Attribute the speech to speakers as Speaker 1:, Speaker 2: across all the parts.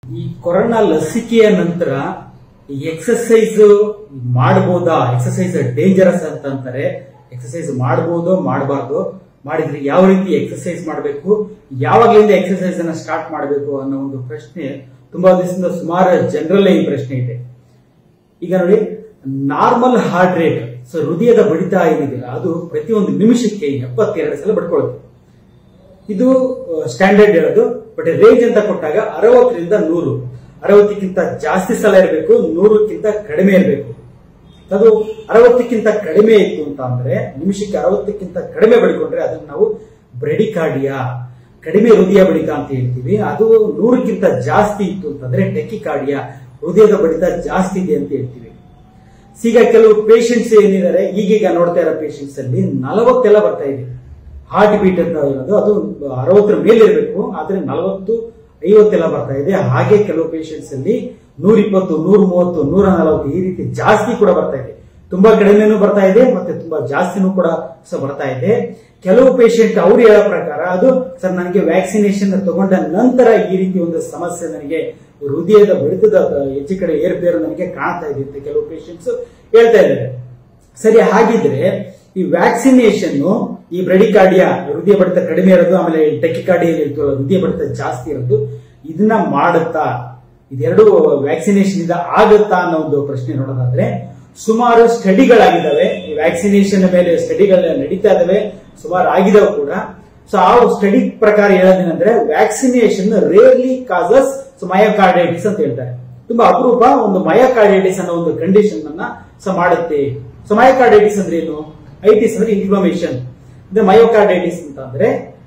Speaker 1: ಈ ಕೊರೋನಾ ಲಸಿಕೆಯ ನಂತರ ಎಕ್ಸಸೈಸ್ ಮಾಡಬಹುದಾ ಎಕ್ಸಸೈಸ್ ಡೇಂಜರಸ್ ಅಂತ ಅಂತಾರೆ ಎಕ್ಸಸೈಸ್ ಮಾಡಬಹುದೋ ಮಾಡಬಾರ್ದು ಮಾಡಿದ್ರೆ ಯಾವ ರೀತಿ ಎಕ್ಸಸೈಸ್ ಮಾಡಬೇಕು ಯಾವಾಗಲಿಂದ ಎಕ್ಸಸೈಸ್ ಅನ್ನ ಸ್ಟಾರ್ಟ್ ಮಾಡಬೇಕು ಅನ್ನೋ ಒಂದು ಪ್ರಶ್ನೆ ತುಂಬಾ ದಿವಸದಿಂದ ಸುಮಾರು ಜನರಲ್ಲೇ ಈ ಪ್ರಶ್ನೆ ಇದೆ ಈಗ ನೋಡಿ ನಾರ್ಮಲ್ ಹಾರ್ಟ್ ರೇಟ್ ಸೊ ಹೃದಯದ ಬಡಿತ ಏನಿದೆ ಅದು ಪ್ರತಿಯೊಂದು ನಿಮಿಷಕ್ಕೆ ಎಪ್ಪತ್ತೆರಡು ಸಲ ಬಡ್ಕೊಳ್ಳುತ್ತೆ ಇದು ಸ್ಟ್ಯಾಂಡರ್ಡ್ ಇರೋದು ಬಟ್ ರೇಂಜ್ ಅಂತ ಕೊಟ್ಟಾಗ ಅರವತ್ತರಿಂದ ನೂರು ಅರವತ್ತಕ್ಕಿಂತ ಜಾಸ್ತಿ ಸಲ ಇರಬೇಕು ನೂರಕ್ಕಿಂತ ಕಡಿಮೆ ಇರಬೇಕು ಅದು ಅರವತ್ತಕ್ಕಿಂತ ಕಡಿಮೆ ಇತ್ತು ಅಂತ ಅಂದ್ರೆ ನಿಮಿಷಕ್ಕೆ ಅರವತ್ತಕ್ಕಿಂತ ಕಡಿಮೆ ಬಡಿಕೊಂಡ್ರೆ ಅದನ್ನು ನಾವು ಬ್ರೆಡಿಕಾರ್ಡಿಯಾ ಕಡಿಮೆ ಹೃದಯ ಬಡಿತ ಅಂತ ಹೇಳ್ತೀವಿ ಅದು ನೂರಕ್ಕಿಂತ ಜಾಸ್ತಿ ಇತ್ತು ಅಂತಂದ್ರೆ ಟೆಕಿಕಾರ್ಡಿಯಾ ಹೃದಯದ ಬಡಿತ ಜಾಸ್ತಿ ಇದೆ ಅಂತ ಹೇಳ್ತೀವಿ ಈಗ ಕೆಲವು ಪೇಷಂಟ್ಸ್ ಏನಿದ್ದಾರೆ ಈಗೀಗ ನೋಡ್ತಾ ಇರೋ ಪೇಷಂಟ್ಸ್ ಅಲ್ಲಿ ನಲವತ್ತೆಲ್ಲ ಬರ್ತಾ ಇದೆ ಹಾರ್ಟ್ ಬೀಟ್ ಅಂತ ಹೇಳೋದು ಅದು ಅರವತ್ತರ ಮೇಲೆ ಇರಬೇಕು ಆದ್ರೆ ನಲವತ್ತು ಐವತ್ತೆಲ್ಲ ಬರ್ತಾ ಇದೆ ಹಾಗೆ ಕೆಲವು ಪೇಷಂಟ್ಸ್ ಅಲ್ಲಿ ನೂರ ಇಪ್ಪತ್ತು ನೂರ ಮೂವತ್ತು ನೂರ ನಲವತ್ತು ಈ ರೀತಿ ಜಾಸ್ತಿ ಕೂಡ ಬರ್ತಾ ಇದೆ ತುಂಬಾ ಕಡಿಮೆನೂ ಬರ್ತಾ ಇದೆ ಮತ್ತೆ ತುಂಬಾ ಜಾಸ್ತಿನೂ ಕೂಡ ಸಹ ಬರ್ತಾ ಇದೆ ಕೆಲವು ಪೇಷಂಟ್ ಅವ್ರು ಹೇಳೋ ಪ್ರಕಾರ ಅದು ಸರ್ ನನಗೆ ವ್ಯಾಕ್ಸಿನೇಷನ್ ತಗೊಂಡ ನಂತರ ಈ ರೀತಿ ಒಂದು ಸಮಸ್ಯೆ ನನಗೆ ಹೃದಯದ ಬಡಿತದ ಹೆಚ್ಚು ಕಡೆ ಏರ್ಪೇರು ನನಗೆ ಕಾಣ್ತಾ ಇದೆ ಅಂತ ಕೆಲವು ಪೇಷಂಟ್ಸ್ ಹೇಳ್ತಾ ಇದ್ದಾರೆ ಸರಿ ಹಾಗಿದ್ರೆ ಈ ವ್ಯಾಕ್ಸಿನೇಷನ್ ಈ ಬ್ರೆಡಿಕಾರ್ಡಿಯಾ ಹೃದಯ ಬಡಿತ ಕಡಿಮೆ ಇರೋದು ಆಮೇಲೆ ಟೆಕಿಕಾರ್ಡಿಯಲ್ಲಿ ಹೃದಯ ಬಡಿತ ಜಾಸ್ತಿ ಇರೋದು ಇದನ್ನ ಮಾಡುತ್ತಾ ಇದೆರಡು ವ್ಯಾಕ್ಸಿನೇಷನ್ ಇಂದ ಆಗುತ್ತಾ ಅನ್ನೋ ಒಂದು ಪ್ರಶ್ನೆ ನೋಡೋದಾದ್ರೆ ಸುಮಾರು ಸ್ಟಡಿಗಳಾಗಿದ್ದಾವೆ ಈ ವ್ಯಾಕ್ಸಿನೇಷನ್ ಮೇಲೆ ಸ್ಟಡಿಗಳು ನಡೀತಾ ಇದಾವೆ ಸುಮಾರು ಆಗಿದಾವೆ ಕೂಡ ಸೊ ಆ ಸ್ಟಡಿ ಪ್ರಕಾರ ಹೇಳೋದೇನಂದ್ರೆ ವ್ಯಾಕ್ಸಿನೇಷನ್ ರೇರ್ಲಿ ಕಾಸಸ್ ಮಯೋಕಾರ್ಡೈಟಿಸ್ ಅಂತ ಹೇಳ್ತಾರೆ ತುಂಬಾ ಅಪರೂಪ ಒಂದು ಮಯೋಕಾರ್ಡೈಟಿಸ್ ಅನ್ನೋ ಒಂದು ಕಂಡೀಷನ್ ಅನ್ನ ಸ ಮಾಡುತ್ತೆ ಸೊ ಮಯೋಕಾರ್ಡೈಟಿಸ್ ಅಂದ್ರೆ ಏನು ಐಟಿಸ್ ಅಂದ್ರೆ ಇನ್ಫ್ಲಮೇಷನ್ ಅಂದ್ರೆ ಮಯೋಕಾರ್ಡೈಟಿಸ್ ಅಂತ ಅಂದ್ರೆ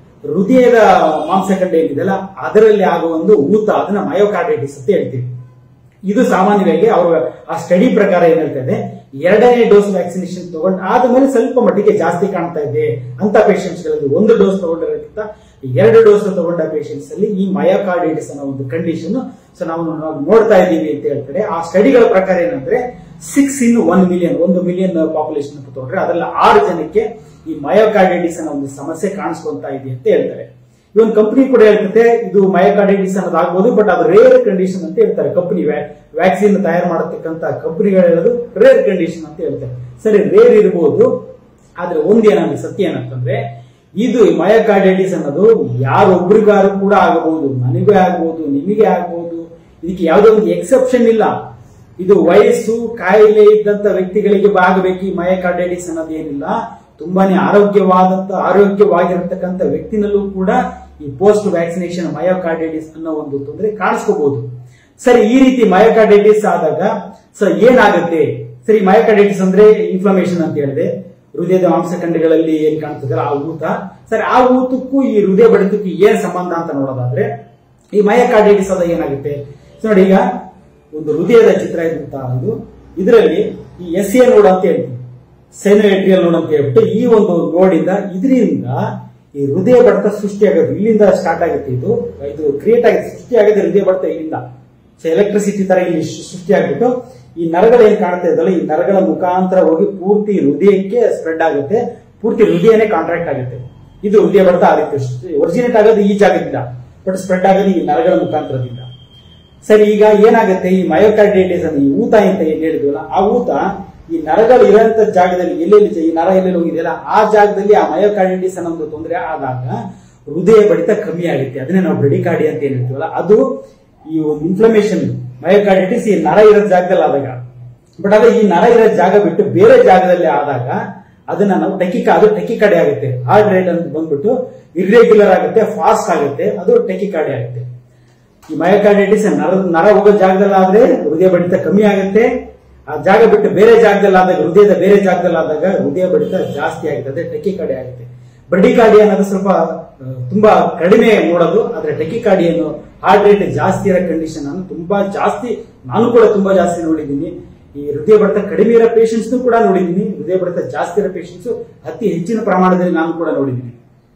Speaker 1: ಹೃದಯದ ಮಾಂಸಖಂಡ ಏನಿದೆಯಲ್ಲ ಅದರಲ್ಲಿ ಆಗುವ ಒಂದು ಊತ ಅದನ್ನ ಮಯೋಕಾರ್ಡೈಟಿಸ್ ಅಂತ ಹೇಳ್ತೀವಿ ಇದು ಸಾಮಾನ್ಯವಾಗಿ ಅವರು ಆ ಸ್ಟಡಿ ಪ್ರಕಾರ ಏನ್ ಹೇಳ್ತಾ ಇದೆ ಎರಡನೇ ಡೋಸ್ ವ್ಯಾಕ್ಸಿನೇಷನ್ ತಗೊಂಡ್ ಆದ್ಮೇಲೆ ಸ್ವಲ್ಪ ಮಟ್ಟಿಗೆ ಜಾಸ್ತಿ ಕಾಣ್ತಾ ಇದೆ ಅಂತ ಪೇಷಂಟ್ಸ್ ಗಳಲ್ಲಿ ಒಂದು ಡೋಸ್ ತಗೊಂಡಿರೋದಕ್ಕಿಂತ ಎರಡು ಡೋಸ್ ತಗೊಂಡ ಪೇಷಂಟ್ಸ್ ಅಲ್ಲಿ ಈ ಮಯೋಕಾರ್ಡೈಟಿಸ್ ಅನ್ನೋ ಒಂದು ಕಂಡೀಷನ್ ಸೊ ನಾವು ನಾವು ನೋಡ್ತಾ ಇದ್ದೀವಿ ಅಂತ ಹೇಳ್ತಾರೆ ಆ ಸ್ಟಡಿಗಳ ಪ್ರಕಾರ ಏನಂದ್ರೆ ಸಿಕ್ಸ್ ಇನ್ ಒನ್ ಮಿಲಿಯನ್ ಒಂದು ಮಿಲಿಯನ್ ಪಾಪ್ಯುಲೇಷನ್ ತಗೊಂಡ್ರೆ ಅದರಲ್ಲಿ ಆರು ಜನಕ್ಕೆ ಈ ಮಯೋಕಾರ್ಡೈಟಿಸ್ ಅನ್ನೋ ಒಂದು ಸಮಸ್ಯೆ ಕಾಣಿಸ್ಕೊಂತಾ ಇದೆ ಅಂತ ಹೇಳ್ತಾರೆ ಈ ಒಂದು ಕಂಪನಿ ಕೂಡ ಹೇಳ್ತದೆ ಇದು ಮಯೋಕಾರ್ಡೈಟಿಸ್ ಅನ್ನೋದು ಆಗ್ಬೋದು ಬಟ್ ಅದು ರೇರ್ ಕಂಡೀಷನ್ ಅಂತ ಹೇಳ್ತಾರೆ ಕಂಪನಿ ವ್ಯಾಕ್ಸಿನ್ ತಯಾರು ಮಾಡತಕ್ಕಂತ ಕಂಪನಿಗಳು ಹೇಳೋದು ರೇರ್ ಕಂಡೀಷನ್ ಅಂತ ಹೇಳ್ತಾರೆ ಸರಿ ರೇರ್ ಇರಬಹುದು ಆದ್ರೆ ಒಂದೇನಂದ್ರೆ ಸತ್ಯ ಏನಂತಂದ್ರೆ ಇದು ಮಯೋಕಾರ್ಡೈಟಿಸ್ ಅನ್ನೋದು ಯಾರೊಬ್ರಿಗಾರು ಕೂಡ ಆಗಬಹುದು ನನಗೆ ಆಗ್ಬಹುದು ನಿಮಗೆ ಆಗ್ಬಹುದು ಇದಕ್ಕೆ ಯಾವುದೇ ಒಂದು ಎಕ್ಸೆಪ್ಷನ್ ಇಲ್ಲ ಇದು ವಯಸ್ಸು ಕಾಯಿಲೆ ಇದ್ದಂತ ವ್ಯಕ್ತಿಗಳಿಗೆ ಆಗಬೇಕು ಈ ಮಯೋಕಾರ್ಡೈಟಿಸ್ ಅನ್ನೋದು ಏನಿಲ್ಲ ತುಂಬಾನೇ ಆರೋಗ್ಯವಾದಂತ ಆರೋಗ್ಯವಾಗಿರತಕ್ಕಂತ ವ್ಯಕ್ತಿನಲ್ಲೂ ಕೂಡ ಈ ಪೋಸ್ಟ್ ವ್ಯಾಕ್ಸಿನೇಷನ್ ಮಯೋಕಾರ್ಡೈಟಿಸ್ ಅನ್ನೋ ಒಂದು ತೊಂದರೆ ಕಾಣಿಸ್ಕೋಬಹುದು ಸರಿ ಈ ರೀತಿ ಮಯೋಕಾರ್ಡೈಟಿಸ್ ಆದಾಗ ಸರ್ ಏನಾಗುತ್ತೆ ಸರಿ ಮಯೋಕಾರ್ಡೈಟಿಸ್ ಅಂದ್ರೆ ಇನ್ಫ್ಲಮೇಷನ್ ಅಂತ ಹೇಳಿದೆ ಹೃದಯದ ಮಾಂಸಖಂಡಗಳಲ್ಲಿ ಏನ್ ಕಾಣ್ತದಲ್ಲ ಆ ಊತ ಸರಿ ಆ ಊತಕ್ಕೂ ಈ ಹೃದಯ ಬಡಿತಕ್ಕೂ ಏನ್ ಸಂಬಂಧ ಅಂತ ನೋಡೋದಾದ್ರೆ ಈ ಮಯೋಕಾರ್ಡೈಟಿಸ್ ಆದಾಗ ಏನಾಗುತ್ತೆ ನೋಡಿ ಈಗ ಒಂದು ಹೃದಯದ ಚಿತ್ರ ಇದ್ದಂತ ಇದು ಇದರಲ್ಲಿ ಈ ಎಸ್ ಎ ನೋಡ್ ಅಂತ ಹೇಳ್ತೀವಿ ಸೈನೋಎಟ್ರಿಯಲ್ ನೋಡ್ ಅಂತ ಹೇಳ್ಬಿಟ್ಟು ಈ ಒಂದು ನೋಡಿಂದ ಇದರಿಂದ ಈ ಹೃದಯ ಬಡಿತ ಸೃಷ್ಟಿಯಾಗೋದು ಇಲ್ಲಿಂದ ಸ್ಟಾರ್ಟ್ ಆಗುತ್ತೆ ಇದು ಇದು ಕ್ರಿಯೇಟ್ ಆಗುತ್ತೆ ಸೃಷ್ಟಿ ಆಗುತ್ತೆ ಹೃದಯ ಬಡಿತ ಇಲ್ಲಿಂದ ಸೊ ಎಲೆಕ್ಟ್ರಿಸಿಟಿ ತರ ಇಲ್ಲಿ ಸೃಷ್ಟಿ ಆಗ್ಬಿಟ್ಟು ಈ ನರಗಳು ಏನ್ ಕಾಣ್ತಾ ಇದ್ದಲ್ಲ ಈ ನರಗಳ ಮುಖಾಂತರ ಹೋಗಿ ಪೂರ್ತಿ ಹೃದಯಕ್ಕೆ ಸ್ಪ್ರೆಡ್ ಆಗುತ್ತೆ ಪೂರ್ತಿ ಹೃದಯನೇ ಕಾಂಟ್ರಾಕ್ಟ್ ಆಗುತ್ತೆ ಇದು ಹೃದಯ ಬಡಿತ ಆ ರೀತಿ ಒರಿಜಿನೇಟ್ ಆಗೋದು ಈ ಜಾಗದಿಂದ ಬಟ್ ಸ್ಪ್ರೆಡ್ ಆಗೋದು ಈ ನರಗಳ ಮುಖಾಂತರದಿಂದ ಸರಿ ಈಗ ಏನಾಗುತ್ತೆ ಈ ಮಯೋಕಾರ್ಡೈಟಿಸ್ ಅನ್ನು ಈ ಊತ ಅಂತ ಏನ್ ಹೇಳಿದ್ವಲ್ಲ ಆ ಊತ ಈ ನರಗಳು ಇರೋಂತ ಜಾಗದಲ್ಲಿ ಎಲ್ಲೆಲ್ಲಿ ಈ ನರ ಎಲ್ಲೆಲ್ಲಿ ಹೋಗಿದೆಯಲ್ಲ ಆ ಜಾಗದಲ್ಲಿ ಆ ಮಯೋಕಾರ್ಡೈಟಿಸ್ ಅನ್ನೋ ಒಂದು ತೊಂದರೆ ಆದಾಗ ಹೃದಯ ಬಡಿತ ಕಮ್ಮಿ ಆಗುತ್ತೆ ಅದನ್ನೇ ನಾವು ಬ್ರೆಡಿಕಾರ್ಡಿ ಅಂತ ಏನ್ ಹೇಳ್ತೀವಲ್ಲ ಅದು ಈ ಒಂದು ಇನ್ಫ್ಲಮೇಷನ್ ಮಯೋಕಾರ್ಡೈಟಿಸ್ ಈ ನರ ಇರೋ ಜಾಗದಲ್ಲಿ ಆದಾಗ ಬಟ್ ಅದೇ ಈ ನರ ಇರೋ ಜಾಗ ಬಿಟ್ಟು ಬೇರೆ ಜಾಗದಲ್ಲಿ ಆದಾಗ ಅದನ್ನ ನಾವು ಟೆಕಿಕ ಅದು ಟೆಕಿಕಾಡಿ ಆಗುತ್ತೆ ಹಾರ್ಟ್ ರೇಟ್ ಅಂತ ಬಂದ್ಬಿಟ್ಟು ಇರ್ರೆಗ್ಯುಲರ್ ಆಗುತ್ತೆ ಫಾಸ್ಟ್ ಆಗುತ್ತೆ ಅದು ಟೆಕಿಕಾಡಿ ಆಗುತ್ತೆ ಈ ಮಯೋಕಾರ್ಡೈಟಿಸ್ ನರ ನರ ಹೋಗೋ ಜಾಗದಲ್ಲಿ ಆದ್ರೆ ಹೃದಯ ಬಡಿತ ಕಮ್ಮಿ ಆಗುತ್ತೆ ಆ ಜಾಗ ಬಿಟ್ಟು ಬೇರೆ ಜಾಗದಲ್ಲಿ ಆದಾಗ ಹೃದಯದ ಬೇರೆ ಜಾಗದಲ್ಲಿ ಆದಾಗ ಹೃದಯ ಬಡಿತ ಜಾಸ್ತಿ ಆಗುತ್ತೆ ಅದೇ ಟೆಕಿಕಾಡಿ ಆಗುತ್ತೆ ಬ್ರಡಿಕಾರ್ಡಿ ಅನ್ನೋದು ಸ್ವಲ್ಪ ಆ, ತುಂಬಾ ಕಡಿಮೆ ನೋಡೋದು ಆದ್ರೆ ಟೆಕಿಕಾರ್ಡಿಯನ್ನು ಹಾರ್ಟ್ ರೇಟ್ ಜಾಸ್ತಿ ಇರೋ ಕಂಡೀಷನ್ ಅನ್ನು ತುಂಬಾ ಜಾಸ್ತಿ ನಾನು ಕೂಡ ತುಂಬಾ ಜಾಸ್ತಿ ನೋಡಿದ್ದೀನಿ ಈ ಹೃದಯ ಬಡಿತ ಕಡಿಮೆ ಇರೋ ಪೇಷಂಟ್ಸ್ ಕೂಡ ನೋಡಿದ್ದೀನಿ ಹೃದಯ ಬಡಿತ ಜಾಸ್ತಿ ಇರೋ ಪೇಷಂಟ್ಸ್ ಅತಿ ಹೆಚ್ಚಿನ ಪ್ರಮಾಣದಲ್ಲಿ ನಾನು ಕೂಡ ನೋಡಿದ್ದೀನಿ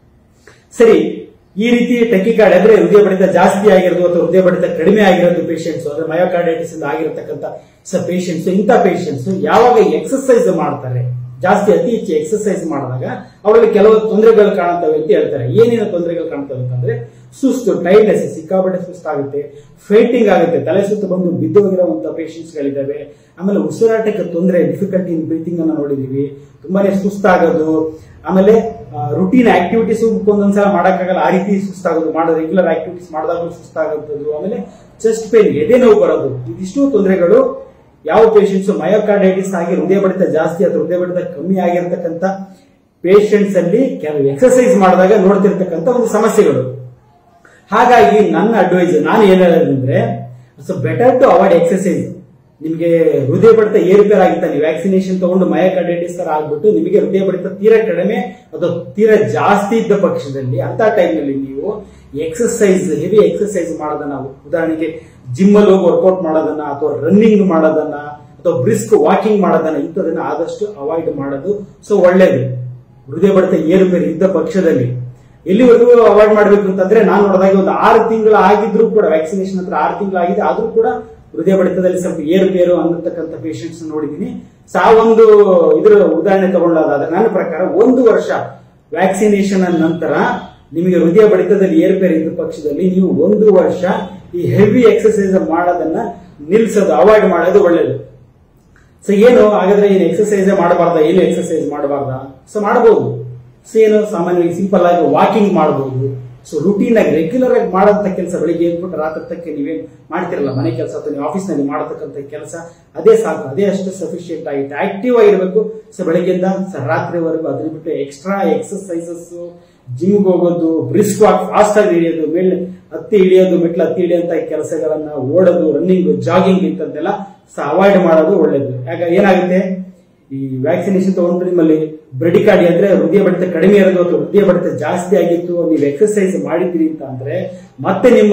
Speaker 1: ಸರಿ ಈ ರೀತಿ ಟೆಕಿಕಾರ್ಡ್ ಅಂದ್ರೆ ಹೃದಯ ಬಡಿತ ಜಾಸ್ತಿ ಆಗಿರೋದು ಅಥವಾ ಹೃದಯ ಬಡಿತ ಕಡಿಮೆ ಆಗಿರೋದು ಪೇಷಂಟ್ಸ್ ಅಂದ್ರೆ ಮಯೋಕಾರ್ಡೈಟಿಸ್ ಇಂದ ಆಗಿರತಕ್ಕಂತ ಪೇಷಂಟ್ಸ್ ಇಂಥ ಪೇಷಂಟ್ಸ್ ಯಾವಾಗ ಎಕ್ಸರ್ಸೈಸ್ ಮಾಡ್ತಾರೆ ಜಾಸ್ತಿ ಅತಿ ಹೆಚ್ಚು ಎಕ್ಸರ್ಸೈಸ್ ಮಾಡಿದಾಗ ಅವರಲ್ಲಿ ಕೆಲವು ತೊಂದರೆಗಳು ಕಾಣುತ್ತವೆ ಅಂತ ಹೇಳ್ತಾರೆ ಏನೇನು ತೊಂದರೆಗಳು ಕಾಣ್ತವೆ ಅಂತಂದ್ರೆ ಸುಸ್ತು ಟೈರ್ನೆಸ್ ಸಿಕ್ಕಾಪಟ್ಟೆ ಸುಸ್ತಾಗುತ್ತೆ ಫೇಂಟಿಂಗ್ ಆಗುತ್ತೆ ತಲೆ ಸುತ್ತು ಬಂದು ಬಿದ್ದು ಹೋಗಿರುವಂತ ಪೇಷಂಟ್ಸ್ ಗಳಿದ್ದಾವೆ ಆಮೇಲೆ ಉಸಿರಾಟಕ್ಕೆ ತೊಂದರೆ ಡಿಫಿಕಲ್ಟಿ ಇನ್ ಬ್ರೀತಿಂಗ್ ಅನ್ನ ನೋಡಿದೀವಿ ತುಂಬಾನೇ ಸುಸ್ತಾಗೋದು ಆಮೇಲೆ ರುಟೀನ್ ಆಕ್ಟಿವಿಟೀಸ್ ಒಂದೊಂದ್ಸಲ ಮಾಡಕ್ಕಾಗಲ್ಲ ಆ ರೀತಿ ಸುಸ್ತಾಗೋದು ಮಾಡೋ ರೆಗ್ಯುಲರ್ ಆಕ್ಟಿವಿಟೀಸ್ ಮಾಡಿದಾಗಲೂ ಸುಸ್ತಾಗೋದು ಆಮೇಲೆ ಚೆಸ್ಟ್ ಪೇನ್ ಎದೆ ನೋವು ಬರೋದು ಇದಿಷ್ಟು ತೊಂದರೆಗಳು ಯಾವ ಪೇಷಂಟ್ಸ್ ಮಯೋಕಾರ್ಡೈಟಿಸ್ ಆಗಿ ಹೃದಯ ಬಡಿತ ಜಾಸ್ತಿ ಅಥವಾ ಹೃದಯ ಬಡಿತ ಕಮ್ಮಿ ಆಗಿರ್ತಕ್ಕಂಥ ಪೇಷಂಟ್ಸ್ ಅಲ್ಲಿ ಕೆಲವು ಎಕ್ಸರ್ಸೈಸ್ ಮಾಡಿದಾಗ ನೋಡ್ತಿರ್ತಕ್ಕಂಥ ಒಂದು ಸಮಸ್ಯೆಗಳು ಹಾಗಾಗಿ ನನ್ನ ಅಡ್ವೈಸ್ ನಾನು ಏನ್ ಹೇಳೋದಂದ್ರೆ so better to avoid exercise ನಿಮಗೆ ಹೃದಯ ಬಡಿತ ಏರುಪೇರ್ ಆಗಿತ್ತ ನೀವು ವ್ಯಾಕ್ಸಿನೇಷನ್ ತಗೊಂಡು ಮಯೋಕಾರ್ಡೈಟಿಸ್ ತರ ಆಗ್ಬಿಟ್ಟು ನಿಮಗೆ ಹೃದಯ ಬಡಿತ ತೀರಾ ಕಡಿಮೆ ಅಥವಾ ತೀರಾ ಜಾಸ್ತಿ ಇದ್ದ ಪಕ್ಷದಲ್ಲಿ ಅಂತ ಟೈಮ್ನಲ್ಲಿ ನೀವು ಎಕ್ಸರ್ಸೈಸ್ ಹೆವಿ ಎಕ್ಸರ್ಸೈಸ್ ಮಾಡೋದನ್ನ ಉದಾಹರಣೆಗೆ ಜಿಮ್ ಅಲ್ಲಿ ಹೋಗಿ ವರ್ಕೌಟ್ ಮಾಡೋದನ್ನ ಅಥವಾ ರನ್ನಿಂಗ್ ಮಾಡೋದನ್ನ ಅಥವಾ ಬ್ರಿಸ್ಕ್ ವಾಕಿಂಗ್ ಮಾಡೋದನ್ನ ಇಂಥದನ್ನ ಆದಷ್ಟು ಅವಾಯ್ಡ್ ಮಾಡೋದು ಸೊ ಒಳ್ಳೇದು ಹೃದಯ ಬಡಿತ ಏರುಪೇರು ಇದ್ದ ಪಕ್ಷದಲ್ಲಿ ಎಲ್ಲಿವರೆಗೂ ಅವಾಯ್ಡ್ ಮಾಡಬೇಕು ಅಂತಂದ್ರೆ ನಾನು ನೋಡಿದಾಗ ಒಂದು ಆರು ತಿಂಗಳು ಆಗಿದ್ರು ಕೂಡ ವ್ಯಾಕ್ಸಿನೇಷನ್ ಹತ್ರ ಆರು ತಿಂಗಳು ಆಗಿದೆ ಆದ್ರೂ ಕೂಡ ಹೃದಯ ಬಡಿತದಲ್ಲಿ ಸ್ವಲ್ಪ ಏರುಪೇರು ಅನ್ನತಕ್ಕಂಥ ಪೇಷಂಟ್ಸ್ ನೋಡಿದೀನಿ ಸಾವೊಂದು ಇದ್ರ ಉದಾಹರಣೆ ತಗೊಂಡಾದ್ರೆ ನನ್ನ ಪ್ರಕಾರ ಒಂದು ವರ್ಷ ವ್ಯಾಕ್ಸಿನೇಷನ್ ನಂತರ ನಿಮಗೆ ಹೃದಯ ಬಡಿತದಲ್ಲಿ ಏರುಪೇರು ಇದ್ದ ಪಕ್ಷದಲ್ಲಿ ನೀವು ಒಂದು ವರ್ಷ ಈ ಹೆವಿ ಎಕ್ಸರ್ಸೈಸ್ ಮಾಡೋದನ್ನ ನಿಲ್ಸೋದು ಅವಾಯ್ಡ್ ಮಾಡೋದು ಒಳ್ಳೇದು ಸೊ ಏನು ಹಾಗಾದ್ರೆ ಏನು ಎಕ್ಸರ್ಸೈಸ್ ಮಾಡಬಾರ್ದ ಏನು ಎಕ್ಸರ್ಸೈಸ್ ಮಾಡಬಾರ್ದ ಸೊ ಮಾಡಬಹುದು ಸೊ ಏನು ಸಾಮಾನ್ಯವಾಗಿ ಸಿಂಪಲ್ ಆಗಿ ವಾಕಿಂಗ್ ಮಾಡಬಹುದು ಸೊ ರುಟೀನ್ ಆಗಿ ರೆಗ್ಯುಲರ್ ಆಗಿ ಮಾಡಂತ ಕೆಲಸ ಬೆಳಿಗ್ಗೆ ಎದ್ಬಿಟ್ಟು ರಾತ್ರಿ ತಕ್ಕ ನೀವೇನ್ ಮಾಡ್ತಿರಲ್ಲ ಮನೆ ಕೆಲಸ ಅಥವಾ ನೀವು ಆಫೀಸ್ ನಲ್ಲಿ ಮಾಡತಕ್ಕಂಥ ಕೆಲಸ ಅದೇ ಸಾಕು ಅದೇ ಅಷ್ಟು ಸಫಿಶಿಯಂಟ್ ಆಗಿರುತ್ತೆ ಆಕ್ಟಿವ್ ಆಗಿರ್ಬೇಕು ಸೊ ಬೆಳಗ್ಗೆಯಿಂದ ಸೊ ರಾತ್ರಿವರೆಗೂ ಅದ್ರ ಬಿಟ್ಟು ಎಕ್ಸ್ಟ್ರಾ ಎಕ್ಸರ್ಸೈಸಸ್ ಜಿಮ್ಗೆ ಹೋಗೋದು ಬ್ರಿಸ್ಕ್ ವಾಕ್ ಫಾಸ್ಟ್ ಆಗಿ ಇಳಿಯೋದು ಮೇಲೆ ಹತ್ತಿ ಇಳಿಯೋದು ಮೆಟ್ಲು ಹತ್ತಿ ಇಳಿಯಂತ ಕೆಲಸಗಳನ್ನ ಓಡೋದು ರನ್ನಿಂಗ್ ಜಾಗಿಂಗ್ ಇಂಥದ್ದೆಲ್ಲ ಅವಾಯ್ಡ್ ಮಾಡೋದು ಒಳ್ಳೇದು ಯಾಕ ಏನಾಗುತ್ತೆ ಈ ವ್ಯಾಕ್ಸಿನೇಷನ್ ತಗೊಂಡ್ರೆ ನಿಮ್ಮಲ್ಲಿ ಬ್ರೆಡಿಕಾರ್ಡಿ ಅಂದ್ರೆ ಹೃದಯ ಬಡಿತ ಕಡಿಮೆ ಇರೋದು ಅಥವಾ ಹೃದಯ ಬಡಿತ ಜಾಸ್ತಿ ಆಗಿತ್ತು ನೀವು ಎಕ್ಸರ್ಸೈಸ್ ಮಾಡಿದ್ದೀರಿ ಅಂತ ಅಂದ್ರೆ ಮತ್ತೆ ನಿಮ್ಮ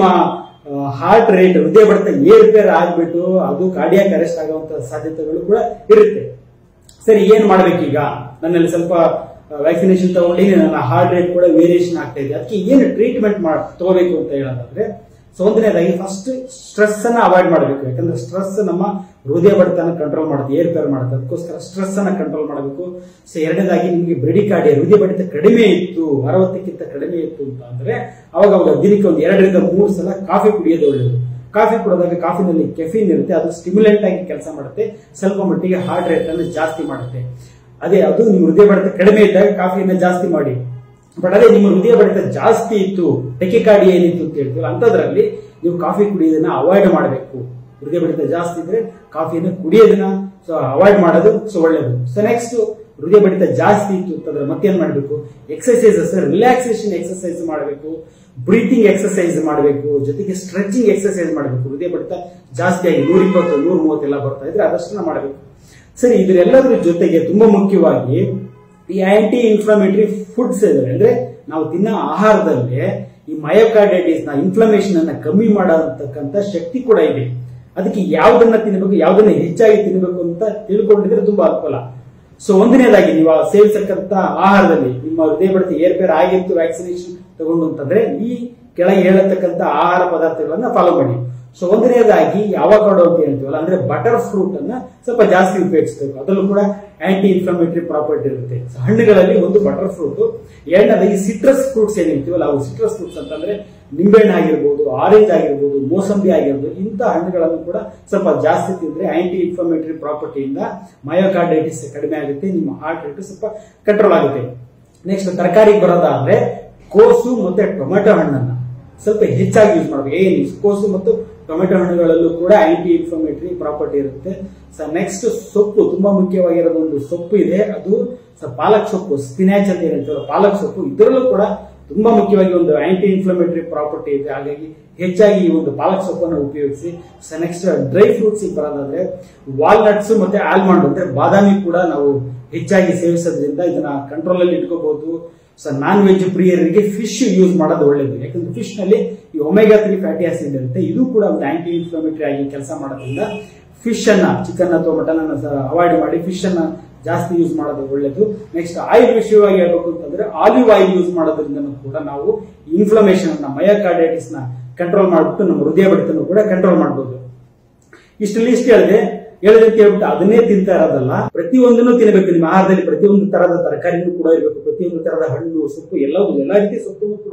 Speaker 1: ಹಾರ್ಟ್ ರೇಟ್ ಹೃದಯ ಬಡಿತ ಏರ್ಪೇರ್ ಆಗ್ಬಿಟ್ಟು ಅದು ಕಾರ್ಡಿಯಾಕ್ ಅರೆಸ್ಟ್ ಆಗುವಂತ ಸಾಧ್ಯತೆಗಳು ಕೂಡ ಇರುತ್ತೆ ಸರಿ ಏನ್ ಮಾಡ್ಬೇಕೀಗ ನನ್ನಲ್ಲಿ ಸ್ವಲ್ಪ ವ್ಯಾಕ್ಸಿನೇಷನ್ ತಗೊಂಡಿನಿ ನನ್ನ ಹಾರ್ಟ್ ರೇಟ್ ಕೂಡ ವೇರಿಯೇಷನ್ ಆಗ್ತಾ ಇದೆ ಅದಕ್ಕೆ ಏನು ಟ್ರೀಟ್ಮೆಂಟ್ ಮಾಡ್ ತಗೋಬೇಕು ಅಂತ ಹೇಳೋದಾದ್ರೆ ಸೊ ಒಂದನೇದಾಗಿ ಫಸ್ಟ್ ಸ್ಟ್ರೆಸ್ ಅನ್ನ ಅವಾಯ್ಡ್ ಮಾಡಬೇಕು ಯಾಕಂದ್ರೆ ಸ್ಟ್ರೆಸ್ ನಮ್ಮ ಹೃದಯ ಬಡಿತನ ಕಂಟ್ರೋಲ್ ಮಾಡುತ್ತೆ ಏರ್ಪೇರ್ ಮಾಡುತ್ತೆ ಅದಕ್ಕೋಸ್ಕರ ಸ್ಟ್ರೆಸ್ ಅನ್ನ ಕಂಟ್ರೋಲ್ ಮಾಡಬೇಕು ಸೊ ಎರಡನೇದಾಗಿ ನಿಮಗೆ ಬ್ರೆಡಿಕಾರ್ಡಿಯ ಹೃದಯ ಬಡಿತ ಕಡಿಮೆ ಇತ್ತು ಅರವತ್ತಕ್ಕಿಂತ ಕಡಿಮೆ ಇತ್ತು ಅಂತ ಅಂದ್ರೆ ಅವಾಗ ಅವಾಗ ದಿನಕ್ಕೆ ಒಂದು ಎರಡರಿಂದ ಮೂರು ಸಲ ಕಾಫಿ ಕುಡಿಯೋದು ಒಳ್ಳೆಯದು ಕಾಫಿ ಕುಡಿದಾಗ ಕಾಫಿನಲ್ಲಿ ಕೆಫಿನ್ ಇರುತ್ತೆ ಅದು ಸ್ಟಿಮ್ಯುಲೆಂಟ್ ಆಗಿ ಕೆಲಸ ಮಾಡುತ್ತೆ ಸ್ವಲ್ಪ ಮಟ್ಟಿಗೆ ಹಾರ್ಟ್ ರೇಟ್ ಅನ್ನು ಜಾಸ್ತಿ ಮಾಡುತ್ತೆ ಅದೇ ಅದು ನಿಮ್ಮ ಹೃದಯ ಬಡಿತ ಕಡಿಮೆ ಇದ್ದಾಗ ಕಾಫಿಯನ್ನ ಜಾಸ್ತಿ ಮಾಡಿ ಬಟ್ ಅದೇ ನಿಮ್ಮ ಹೃದಯ ಬಡಿತ ಜಾಸ್ತಿ ಇತ್ತು ಟೆಕಿಕಾಡಿ ಏನಿತ್ತು ಅಂತ ಹೇಳ್ತೀವಲ್ಲ ಅಂತದ್ರಲ್ಲಿ ನೀವು ಕಾಫಿ ಕುಡಿಯೋದನ್ನ ಅವಾಯ್ಡ್ ಮಾಡಬೇಕು ಹೃದಯ ಬಡಿತ ಜಾಸ್ತಿ ಇದ್ರೆ ಕಾಫಿಯನ್ನು ಕುಡಿಯೋದನ್ನ ಸೊ ಅವಾಯ್ಡ್ ಮಾಡೋದು ಸೊ ಒಳ್ಳೇದು ಸೊ ನೆಕ್ಸ್ಟ್ ಹೃದಯ ಬಡಿತ ಜಾಸ್ತಿ ಇತ್ತು ಅಂತಂದ್ರೆ ಮತ್ತೇನ್ ಮಾಡಬೇಕು ಎಕ್ಸರ್ಸೈಸಸ್ ರಿಲ್ಯಾಕ್ಸೇಷನ್ ಎಕ್ಸರ್ಸೈಸ್ ಮಾಡಬೇಕು ಬ್ರೀತಿಂಗ್ ಎಕ್ಸರ್ಸೈಸ್ ಮಾಡಬೇಕು ಜೊತೆಗೆ ಸ್ಟ್ರೆಚಿಂಗ್ ಎಕ್ಸರ್ಸೈಸ್ ಮಾಡಬೇಕು ಹೃದಯ ಬಡಿತ ಜಾಸ್ತಿ ಆಗಿ ನೂರ ಇಪ್ಪತ್ತು ನೂರ ಮೂವತ್ತೆಲ್ಲ ಬರ್ತಾ ಇದ್ರೆ ಅದಷ್ಟನ್ನ ಮಾಡಬೇಕು ಸರಿ ಇದರೆಲ್ಲದರ ಜೊತೆಗೆ ತುಂಬಾ ಮುಖ್ಯವಾಗಿ ಈ ಆಂಟಿ ಇನ್ಫ್ಲಮೇಟರಿ ಫುಡ್ಸ್ ಇದಾವೆ ಅಂದ್ರೆ ನಾವು ತಿನ್ನೋ ಆಹಾರದಲ್ಲಿ ಈ ಮಯೋಕಾರ್ಡೈಟಿಸ್ ನ ಇನ್ಫ್ಲಮೇಷನ್ ಅನ್ನ ಕಮ್ಮಿ ಮಾಡತಕ್ಕಂತ ಶಕ್ತಿ ಕೂಡ ಇದೆ ಅದಕ್ಕೆ ಯಾವ್ದನ್ನ ತಿನ್ನಬೇಕು ಯಾವ್ದನ್ನ ಹೆಚ್ಚಾಗಿ ತಿನ್ನಬೇಕು ಅಂತ ತಿಳ್ಕೊಂಡಿದ್ರೆ ತುಂಬಾ ಅನುಕೂಲ ಸೊ ಒಂದನೇದಾಗಿ ನೀವು ಆ ಸೇವಿಸಕ್ಕಂತ ಆಹಾರದಲ್ಲಿ ನಿಮ್ಮ ಹೃದಯ ಬಡಿತ ಏರ್ಪೇರ್ ಆಗಿತ್ತು ವ್ಯಾಕ್ಸಿನೇಷನ್ ತಗೊಂಡು ಅಂತಂದ್ರೆ ಈ ಕೆಳಗೆ ಹೇಳತಕ್ಕಂತ ಆಹಾರ ಪದಾರ್ಥಗಳನ್ನ ಫಾಲೋ ಮಾಡಿ ಸೊ ಒಂದನೇದಾಗಿ ಯಾವಾಗಾಡೋ ಅಂತ ಹೇಳ್ತೀವಲ್ಲ ಅಂದ್ರೆ ಬಟರ್ ಫ್ರೂಟ್ ಅನ್ನ ಸ್ವಲ್ಪ ಜಾಸ್ತಿ ಉಪಯೋಗಿಸಬೇಕು ಅದರಲ್ಲೂ ಕೂಡ ಆಂಟಿ ಇನ್ಫ್ಲಮೇಟರಿ ಪ್ರಾಪರ್ಟಿ ಇರುತ್ತೆ So, ಹಣ್ಣುಗಳಲ್ಲಿ ಒಂದು ಬಟರ್ ಫ್ರೂಟ್ ಎರಡನೇದಾಗಿ ಸಿಟ್ರಸ್ ಫ್ರೂಟ್ಸ್ ಏನ್ ಹೇಳ್ತೀವಲ್ಲ ಅವು ಸಿಟ್ರಸ್ ಫ್ರೂಟ್ಸ್ ಅಂತಂದ್ರೆ ನಿಂಬೆಹಣ್ಣು ಆಗಿರ್ಬೋದು ಆರೆಂಜ್ ಆಗಿರ್ಬೋದು ಮೋಸಂಬಿ ಆಗಿರ್ಬೋದು ಇಂಥ ಹಣ್ಣುಗಳನ್ನು ಕೂಡ ಸ್ವಲ್ಪ ಜಾಸ್ತಿ ತಿಂದ್ರೆ ಆಂಟಿ ಇನ್ಫ್ಲಮೇಟರಿ ಪ್ರಾಪರ್ಟಿಯಿಂದ ಮಯೋಕಾರ್ಡೈಟಿಸ್ ಕಡಿಮೆ ಆಗುತ್ತೆ ನಿಮ್ಮ ಹಾರ್ಟ್ ರೇಟ್ ಸ್ವಲ್ಪ ಕಂಟ್ರೋಲ್ ಆಗುತ್ತೆ ನೆಕ್ಸ್ಟ್ ತರಕಾರಿಗೆ ಬರೋದಾದ್ರೆ ಕೋಸು ಮತ್ತೆ ಟೊಮೆಟೊ ಹಣ್ಣನ್ನ ಸ್ವಲ್ಪ ಹೆಚ್ಚಾಗಿ ಯೂಸ್ ಮಾಡಬೇಕು ಏನು ಕೋಸು ಮತ್ತು ಟೊಮೆಟೊ ಹಣ್ಣುಗಳಲ್ಲೂ ಕೂಡ ಆಂಟಿ ಇನ್ಫ್ಲಮೇಟರಿ ಪ್ರಾಪರ್ಟಿ ಇರುತ್ತೆ ಸೊ ನೆಕ್ಸ್ಟ್ ಸೊಪ್ಪು ತುಂಬಾ ಮುಖ್ಯವಾಗಿರೋದು ಒಂದು ಸೊಪ್ಪು ಇದೆ ಅದು ಸ- ಪಾಲಕ್ ಸೊಪ್ಪು ಸ್ಪಿನಾಚ್ ಅಂತ ಹೇಳ್ತೀವಲ್ಲ ಪಾಲಕ್ ಸೊಪ್ಪು ಇದರಲ್ಲೂ ಕೂಡ ತುಂಬಾ ಮುಖ್ಯವಾಗಿ ಒಂದು ಆಂಟಿ ಇನ್ಫ್ಲಮೇಟರಿ ಪ್ರಾಪರ್ಟಿ ಇದೆ ಹಾಗಾಗಿ ಹೆಚ್ಚಾಗಿ ಈ ಒಂದು ಪಾಲಕ್ ಸೊಪ್ಪನ್ನು ಉಪಯೋಗಿಸಿ ಸೊ ನೆಕ್ಸ್ಟ್ ಡ್ರೈ ಫ್ರೂಟ್ಸ್ ಬರೋದಾದ್ರೆ ವಾಲ್ನಟ್ಸ್ ಮತ್ತೆ ಆಲ್ಮಂಡ್ ಅಂದ್ರೆ ಬಾದಾಮಿ ಕೂಡ ನಾವು ಹೆಚ್ಚಾಗಿ ಸೇವಿಸೋದ್ರಿಂದ ಇದನ್ನ ಕಂಟ್ರೋಲ್ ಅಲ್ಲಿ ಇಟ್ಕೋಬಹುದು ಸೊ ನಾನ್ ವೆಜ್ ಪ್ರಿಯರಿಗೆ ಫಿಶ್ ಯೂಸ್ ಮಾಡೋದು ಒಳ್ಳೇದು ಯಾಕಂದ್ರೆ ಫಿಶ್ ನಲ್ಲಿ ಈ ಒಮೆಗಾ ತ್ರೀ ಫ್ಯಾಟಿ ಆಸಿಡ್ ಇರುತ್ತೆ ಇದು ಕೂಡ ಒಂದು ಆಂಟಿ ಇನ್ಫ್ಲಮೇಟರಿ ಆಗಿ ಕೆಲಸ ಮಾಡೋದ್ರಿಂದ ಫಿಶ್ ಅನ್ನ ಚಿಕನ್ ಅಥವಾ ಮಟನ್ ಅನ್ನ ಅವಾಯ್ಡ್ ಮಾಡಿ ಫಿಶ್ ಅನ್ನ ಜಾಸ್ತಿ ಯೂಸ್ ಮಾಡೋದು ಒಳ್ಳೇದು ನೆಕ್ಸ್ಟ್ ಆಯಿಲ್ ವಿಷಯವಾಗಿ ಹೇಳ್ಬೇಕು ಅಂತಂದ್ರೆ ಆಲಿವ್ ಆಯಿಲ್ ಯೂಸ್ ಮಾಡೋದ್ರಿಂದ ಕೂಡ ನಾವು ಇನ್ಫ್ಲಮೇಷನ್ ಅನ್ನ ಮಯೋಕಾರ್ಡೈಟಿಸ್ ನ ಕಂಟ್ರೋಲ್ ಮಾಡ್ಬಿಟ್ಟು ನಮ್ಮ ಹೃದಯ ಬಡಿತನು ಕೂಡ ಕಂಟ್ರೋಲ್ ಮಾಡಬಹುದು ಇಷ್ಟಲ್ಲಿ ಇಷ್ಟು ಹೇಳಿದೆ ಹೇಳಿದ್ರೆ ಹೇಳ್ಬಿಟ್ಟು ಅದನ್ನೇ ತಿಂತಾ ಇರೋದಲ್ಲ ಪ್ರತಿಯೊಂದನ್ನು ತಿನ್ನಬೇಕು ನಿಮ್ಮ ಆಹಾರದಲ್ಲಿ ಪ್ರತಿಯೊಂದು ತರದ ತರಕಾರಿನೂ ಕೂಡ ಇರಬೇಕು ಪ್ರತಿಯೊಂದು ತರದ ಹಣ್ಣು ಸೊಪ್ಪು ಎಲ್ಲವೂ ಎಲ್ಲಾ ರೀತಿ ಸೊಪ್ಪನ್ನು ಕೂಡ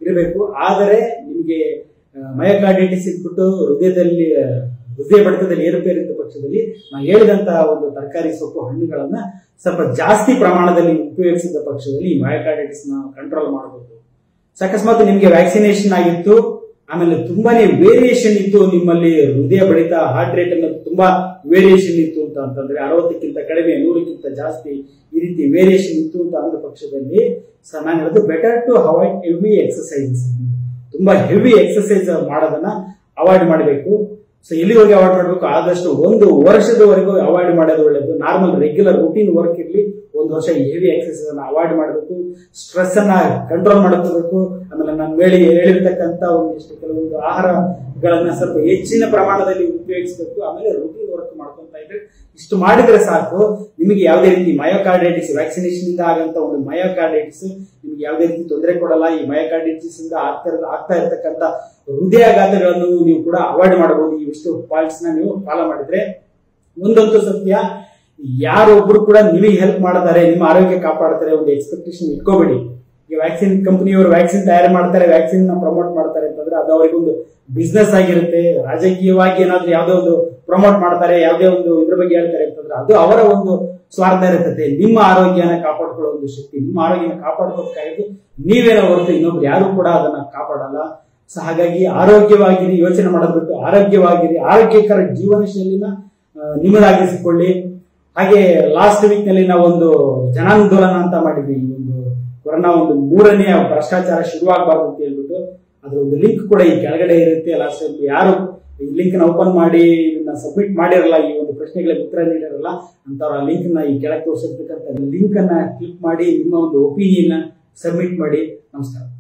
Speaker 1: ಇರಬೇಕು ಆದರೆ ನಿಮಗೆ ಮಯೋಕಾರ್ಡೈಟಿಸ್ ಇಟ್ಬಿಟ್ಟು ಹೃದಯದಲ್ಲಿ ಆ, ಹೃದಯ ಬಡಿತದಲ್ಲಿ ಏರುಪೇರಿದ್ದ ಪಕ್ಷದಲ್ಲಿ ನಾವು ಹೇಳಿದಂತಹ ಒಂದು ತರಕಾರಿ ಸೊಪ್ಪು ಹಣ್ಣುಗಳನ್ನ ಸ್ವಲ್ಪ ಜಾಸ್ತಿ ಪ್ರಮಾಣದಲ್ಲಿ ಉಪಯೋಗಿಸಿದ ಪಕ್ಷದಲ್ಲಿ ಈ ಮಯೋಕಾರ್ಡೈಟಿಸ್ ನ ಕಂಟ್ರೋಲ್ ಮಾಡಬಹುದು ಸೊ ಅಕಸ್ಮಾತ್ ನಿಮಗೆ ವ್ಯಾಕ್ಸಿನೇಷನ್ ಆಗಿತ್ತು ಆಮೇಲೆ ತುಂಬಾನೇ ವೇರಿಯೇಷನ್ ಇತ್ತು ನಿಮ್ಮಲ್ಲಿ ಹೃದಯ ಬಡಿತ ಹಾರ್ಟ್ ರೇಟ್ ಅನ್ನೋದು ತುಂಬಾ ವೇರಿಯೇಷನ್ ಇತ್ತು ಅಂತ ಅಂತಂದ್ರೆ ಅರವತ್ತಕ್ಕಿಂತ ಕಡಿಮೆ ನೂರಕ್ಕಿಂತ ಜಾಸ್ತಿ ಈ ರೀತಿ ವೇರಿಯೇಷನ್ ಇತ್ತು ಅಂತ ಅನ್ನೋ ಪಕ್ಷದಲ್ಲಿ ಸರ್ ನಾನು ಹೇಳೋದು better to avoid heavy exercise ತುಂಬಾ ಹೆವಿ ಎಕ್ಸಸೈಸ್ ಮಾಡೋದನ್ನ ಅವಾಯ್ಡ್ ಮಾಡಬೇಕು ಸೊ ಎಲ್ಲಿವರೆಗೆ ಅವಾಯ್ಡ್ ಮಾಡಬೇಕು ಆದಷ್ಟು ಒಂದು ವರ್ಷದವರೆಗೂ ಅವಾಯ್ಡ್ ಮಾಡೋದು ಒಳ್ಳೆಯದು ನಾರ್ಮಲ್ ರೆಗ್ಯುಲರ್ ರುಟೀನ್ ವರ್ಕ್ ಇರಲಿ ಒಂದು ವರ್ಷ ಹೆವಿ ಎಕ್ಸಸೈಸ್ ಅನ್ನ ಅವಾಯ್ಡ್ ಮಾಡಬೇಕು ಸ್ಟ್ರೆಸ್ ಅನ್ನ ಕಂಟ್ರೋಲ್ ಮಾಡ್ಕೋಬೇಕು ಆಮೇಲೆ ನಾನು ಹೇಳಿ ಹೇಳಿರ್ತಕ್ಕಂಥ ಒಂದಿಷ್ಟು ಕೆಲವೊಂದು ಆಹಾರಗಳನ್ನ ಸ್ವಲ್ಪ ಹೆಚ್ಚಿನ ಪ್ರಮಾಣದಲ್ಲಿ ಉಪಯೋಗಿಸಬೇಕು ಆಮೇಲೆ ರುಟೀನ್ ವರ್ಕ್ ಮಾಡ್ಕೊಂತ ಇದ್ರೆ ಇಷ್ಟು ಮಾಡಿದ್ರೆ ಸಾಕು ನಿಮಗೆ ಯಾವುದೇ ರೀತಿ ಮಯೋಕಾರ್ಡೈಟಿಸ್ ವ್ಯಾಕ್ಸಿನೇಷನ್ ಇಂದ ಆಗಂತ ಒಂದು ಮಯೋಕಾರ್ಡೈಟಿಸ್ ನಿಮಗೆ ಯಾವುದೇ ರೀತಿ ತೊಂದರೆ ಕೊಡಲ್ಲ ಈ ಮಯೋಕಾರ್ಡೈಟಿಸ್ ಇಂದ ಆಗ್ತಾ ಇರೋ- ಆಗ್ತಾ ಇರತಕ್ಕಂತ ಹೃದಯಾಘಾತಗಳನ್ನು ನೀವು ಕೂಡ ಅವಾಯ್ಡ್ ಮಾಡಬಹುದು ಇವಿಷ್ಟು ಪಾಯಿಂಟ್ಸ್ ನ ನೀವು ಫಾಲೋ ಮಾಡಿದ್ರೆ ಒಂದಂತೂ ಸತ್ಯ ಯಾರೊಬ್ರು ಕೂಡ ನಿಮಗೆ ಹೆಲ್ಪ್ ಮಾಡ್ತಾರೆ ನಿಮ್ಮ ಆರೋಗ್ಯ ಕಾಪಾಡ್ತಾರೆ ಒಂದು ಎಕ್ಸ್ಪೆಕ್ಟೇಷನ್ ಇಟ್ಕೋಬೇಡಿ ಈಗ ವ್ಯಾಕ್ಸಿನ್ ಕಂಪನಿಯವರು ವ್ಯಾಕ್ಸಿನ್ ತಯಾರು ಮಾಡ್ತಾರೆ ವ್ಯಾಕ್ಸಿನ್ ನ ಪ್ರಮೋಟ್ ಮಾಡ್ತಾರೆ ಅಂತಂದ್ರೆ ಅದು ಅವರಿಗೊಂದು ಬಿಸ್ನೆಸ್ ಆಗಿರುತ್ತೆ ರಾಜಕೀಯವಾಗಿ ಏನಾದ್ರೂ ಯಾವುದೋ ಒಂದು ಪ್ರಮೋಟ್ ಮಾಡ್ತಾರೆ ಯಾವುದೇ ಒಂದು ಇದ್ರ ಬಗ್ಗೆ ಹೇಳ್ತಾರೆ ಅಂತಂದ್ರೆ ಅದು ಅವರ ಒಂದು ಸ್ವಾರ್ಥ ಇರುತ್ತದೆ ನಿಮ್ಮ ಆರೋಗ್ಯನ ಕಾಪಾಡ್ಕೊಳ್ಳೋ ಒಂದು ಶಕ್ತಿ ನಿಮ್ಮ ಆರೋಗ್ಯನ ಕಾಪಾಡ್ಕೋಬೇಕಾಗಿದ್ದು ನೀವೇನೋ ಹೊರತು ಇನ್ನೊಬ್ರು ಯಾರು ಕೂಡ ಅದನ್ನ ಕಾಪಾಡಲ್ಲ ಸೊ ಹಾಗಾಗಿ ಆರೋಗ್ಯವಾಗಿರಿ ಯೋಚನೆ ಮಾಡೋದ್ ಬಿಟ್ಟು ಆರೋಗ್ಯವಾಗಿರಿ ಆರೋಗ್ಯಕರ ಜೀವನ ಶೈಲಿನ ಆ, ನಿಮ್ಮದಾಗಿಸಿಕೊಳ್ಳಿ ಹಾಗೆ ಲಾಸ್ಟ್ ವೀಕ್ ನಲ್ಲಿ ನಾವು ಒಂದು ಜನಾಂದೋಲನ ಅಂತ ಮಾಡಿದ್ವಿ ಈ ಒಂದು ಕೊರೋನಾ ಒಂದು ಮೂರನೇ ಭ್ರಷ್ಟಾಚಾರ ಶುರುವಾಗಬಾರ್ದು ಅಂತ ಹೇಳ್ಬಿಟ್ಟು ಅದ್ರ ಒಂದು ಲಿಂಕ್ ಕೂಡ ಈ ಕೆಳಗಡೆ ಇರುತ್ತೆ ಲಾಸ್ಟ್ ಟೈಮ್ ಯಾರು ಈ ಲಿಂಕ್ ನ ಓಪನ್ ಮಾಡಿ ಇದನ್ನ ಸಬ್ಮಿಟ್ ಮಾಡಿರಲ್ಲ ಈ ಒಂದು ಪ್ರಶ್ನೆಗಳಿಗೆ ಉತ್ತರ ನೀಡಿರಲ್ಲ ಅಂತವ್ರ ಆ ಲಿಂಕ್ ನ ಈ ಕೆಳಗೆ ತೋರಿಸಿರ್ತಕ್ಕಂಥ ಲಿಂಕ್ ಅನ್ನ ಕ್ಲಿಕ್ ಮಾಡಿ ನಿಮ್ಮ ಒಂದು ಒಪಿನಿಯನ್ ಸಬ್ಮಿಟ್ ಮಾಡಿ ನಮಸ್ಕಾರ